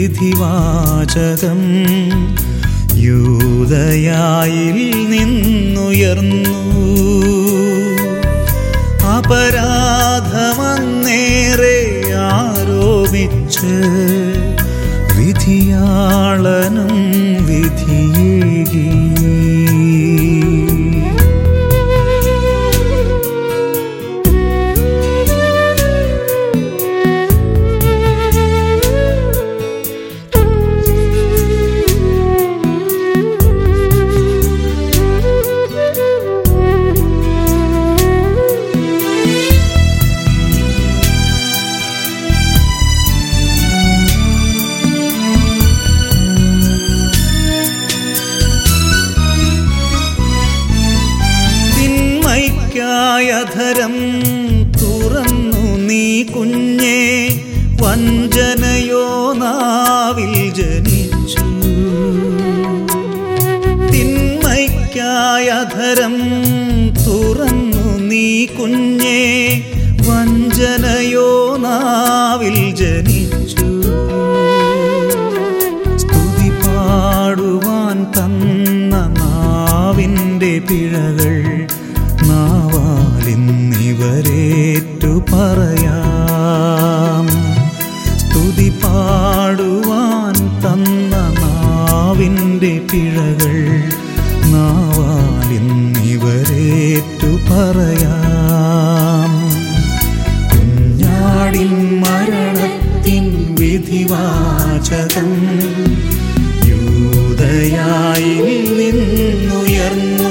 വിധിവാചകം യൂതയായിൽ നിന്നുയർന്നു അപരാധമന്നേറെ ആരോപിച്ച് വിധിയാളനും വിധിയേകി തിന്മയ്ക്കായധരം തുറന്നു നീ കുഞ്ഞേ വഞ്ചനയോ നാവിൽ ജനിച്ചു തിന്മയ്ക്കായധരം തുറന്നു നീ കുഞ്ഞേ വഞ്ചനയോ നാവിൽ ജനിച്ചു സ്തുതി പാടുവാൻ തന്ന നാവിൻ്റെ പിഴകൾ നാവാലിന്നിവരേറ്റു പറയാം സ്തുതി പാടുവാൻ തന്ന നാവിൻ്റെ പിഴകൾ നാവാലിന്നിവരേറ്റു പറയാം കുഞ്ഞാടിൻ മരണത്തിൻ വിധിവാചകം യൂതയായിൽ നിന്നുയർന്നു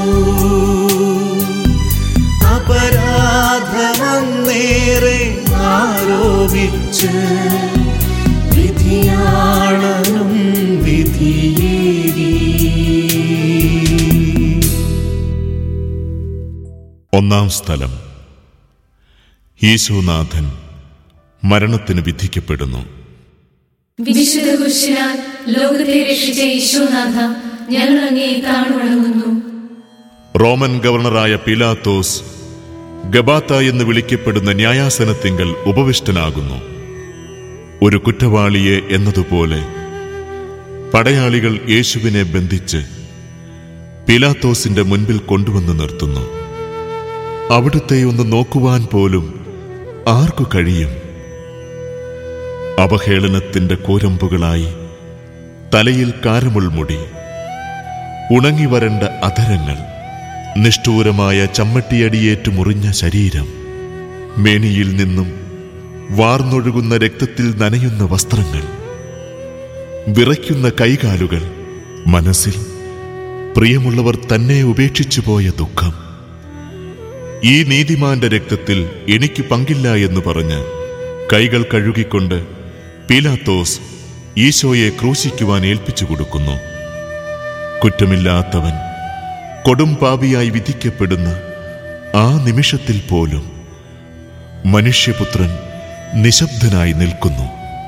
അപരാധമന്നേറെ ആരോപിച്ച് വിധിയാളനും വിധിയേകി ഒന്നാം സ്ഥലം ഈശോനാഥൻ മരണത്തിന് വിധിക്കപ്പെടുന്നു വിശുദ്ധ കുരിശിനാൽ ലോകത്തെ രക്ഷിച്ച ഈശോനാഥ ഞങ്ങൾ അങ്ങേ താണുവണങ്ങുന്നു റോമൻ ഗവർണറായ പിലാത്തോസ് ഗബാത്ത എന്ന് വിളിക്കപ്പെടുന്ന ന്യായാസനത്തിങ്കൽ ഉപവിഷ്ടനാകുന്നു ഒരു കുറ്റവാളിയെ എന്നതുപോലെ പടയാളികൾ യേശുവിനെ ബന്ധിച്ച് പിലാത്തോസിന്റെ മുൻപിൽ കൊണ്ടുവന്ന് നിർത്തുന്നു അവിടുത്തെ ഒന്ന് നോക്കുവാൻ പോലും ആർക്കു കഴിയും അവഹേളനത്തിന്റെ കൂരമ്പുകളായി തലയിൽ കാരമുൾമുടി ഉണങ്ങി വരണ്ട അധരങ്ങൾ നിഷ്ഠൂരമായ ചമ്മട്ടിയടിയേറ്റു മുറിഞ്ഞ ശരീരം മേനിയിൽ നിന്നും വാർന്നൊഴുകുന്ന രക്തത്തിൽ നനയുന്ന വസ്ത്രങ്ങൾ വിറയ്ക്കുന്ന കൈകാലുകൾ മനസ്സിൽ പ്രിയമുള്ളവർ തന്നെ ഉപേക്ഷിച്ചു പോയ ദുഃഖം ഈ നീതിമാന്റെ രക്തത്തിൽ എനിക്ക് പങ്കില്ല എന്ന് പറഞ്ഞ് കൈകൾ കഴുകിക്കൊണ്ട് പീലാത്തോസ് ഈശോയെ ക്രൂശിക്കുവാൻ ഏൽപ്പിച്ചു കൊടുക്കുന്നു കുറ്റമില്ലാത്തവൻ കൊടും പാപിയായി വിധിക്കപ്പെടുന്ന ആ നിമിഷത്തിൽ പോലും മനുഷ്യപുത്രൻ നിശബ്ദനായി നിൽക്കുന്നു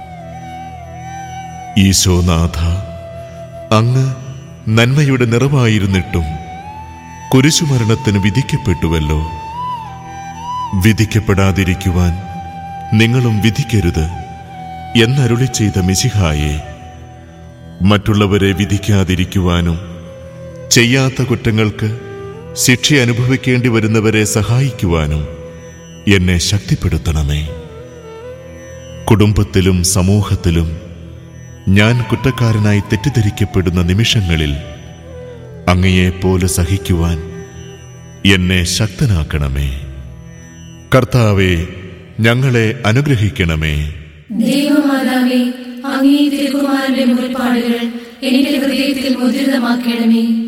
ഈശോനാഥ അങ്ങ് നന്മയുടെ നിറവായിരുന്നിട്ടും കുരിശുമരണത്തിന് വിധിക്കപ്പെട്ടുവല്ലോ വിധിക്കപ്പെടാതിരിക്കുവാൻ നിങ്ങളും വിധിക്കരുത് എന്നരുളി ചെയ്ത മിശിഹായെ മറ്റുള്ളവരെ വിധിക്കാതിരിക്കുവാനും ചെയ്യാത്ത കുറ്റങ്ങൾക്ക് ശിക്ഷ അനുഭവിക്കേണ്ടി വരുന്നവരെ സഹായിക്കുവാനും എന്നെ ശക്തിപ്പെടുത്തണമേ കുടുംബത്തിലും സമൂഹത്തിലും ഞാൻ കുറ്റക്കാരനായി തെറ്റിദ്ധരിക്കപ്പെടുന്ന നിമിഷങ്ങളിൽ അങ്ങയെപ്പോലെ സഹിക്കുവാൻ എന്നെ ശക്തനാക്കണമേ കർത്താവെ ഞങ്ങളെ അനുഗ്രഹിക്കണമേ ദൈവമാതാവേ അങ്ങേ തിരുക്കുമാരന്റെ മുറിപ്പാടുകൾ എന്റെ ഹൃദയത്തിൽ മുദ്രിതമാക്കണമേ